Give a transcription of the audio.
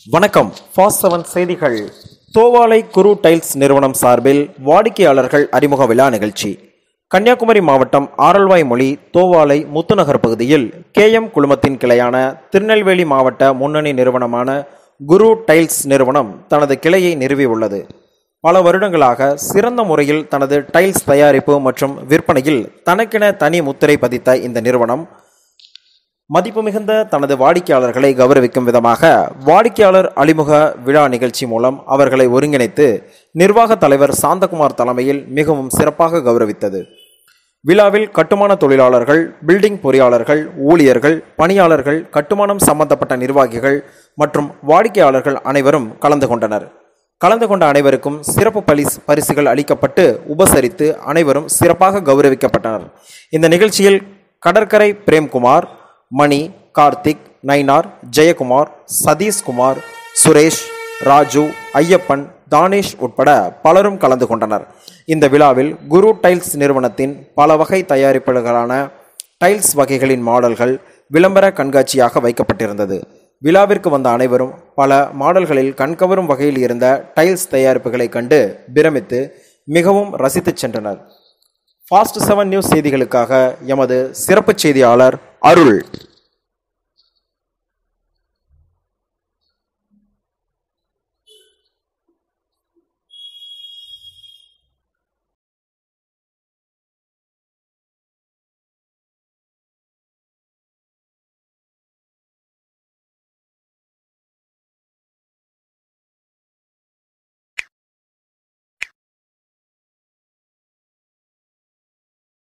வணக்கம் fast seven செய்திகள் தோவாலை குரு tiles நிறுவனம் சார்பில் வாடிக்கையாளர்கள் அறிமுக விழா நிகழ்ச்சி கன்னியாகுமரி மாவட்டம் ஆரல்வாய் மொழி தோவாலை முத்துநகர் பகுதியில் கேஎம் குழுமத்தின் கிளையான திருநெல்வேலி மாவட்ட முன்னணி நிறுவனமான குரு டைல்ஸ் நிறுவனம் தனது கிளையை நிறுவியுள்ளது பல வருடங்களாக சிறந்த முறையில் தனது டைல்ஸ் தயாரிப்பு மற்றும் விற்பனையில் தனக்கென தனி முத்திரை பதித்த இந்த நிறுவனம் மதிப்பு மிகுந்த தனது வாடிக்கையாளர்களை கௌரவிக்கும் விதமாக வாடிக்கையாளர் அறிமுக விழா நிகழ்ச்சி மூலம் அவர்களை ஒருங்கிணைத்து நிர்வாக தலைவர் சாந்தகுமார் தலைமையில் மிகவும் சிறப்பாக கௌரவித்தது விழாவில் கட்டுமான தொழிலாளர்கள் பில்டிங் பொறியாளர்கள் ஊழியர்கள் பணியாளர்கள் கட்டுமானம் சம்பந்தப்பட்ட நிர்வாகிகள் மற்றும் வாடிக்கையாளர்கள் அனைவரும் கலந்து கொண்டனர் கலந்து கொண்ட அனைவருக்கும் சிறப்பு பரிசு பரிசுகள் அளிக்கப்பட்டு உபசரித்து அனைவரும் சிறப்பாக கௌரவிக்கப்பட்டனர் இந்த நிகழ்ச்சியில் கடற்கரை பிரேம்குமார் மணி கார்த்திக் நைனார் ஜெயக்குமார் சதீஷ்குமார் சுரேஷ் ராஜு ஐயப்பன் தானேஷ் உட்பட பலரும் கலந்து கொண்டனர் இந்த விழாவில் குரு டைல்ஸ் நிறுவனத்தின் பல வகை தயாரிப்புகளான டைல்ஸ் வகைகளின் மாடல்கள் விளம்பர கண்காட்சியாக வைக்கப்பட்டிருந்தது விழாவிற்கு வந்த அனைவரும் பல மாடல்களில் கண்கவரும் வகையில் இருந்த டைல்ஸ் தயாரிப்புகளை கண்டு பிரமித்து மிகவும் ரசித்துச் சென்றனர் ஃபாஸ்ட் செவன் நியூஸ் செய்திகளுக்காக எமது சிறப்பு செய்தியாளர் அருள்